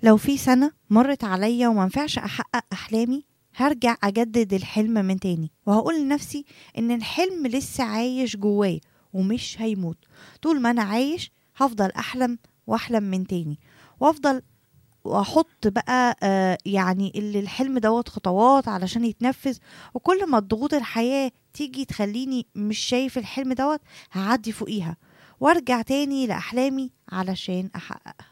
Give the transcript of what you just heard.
لو في سنة مرت عليا ومنفعش أحقق أحلامي هرجع أجدد الحلم من تاني وهقول لنفسي إن الحلم لسه عايش جوايا ومش هيموت طول ما أنا عايش هفضل أحلم وأحلم من تاني وأفضل واحط بقى آه يعني اللي الحلم دوت خطوات علشان يتنفذ وكل ما الضغوط الحياة تيجي تخليني مش شايف الحلم دوت هعدي فوقيها وارجع تاني لأحلامي علشان أحققها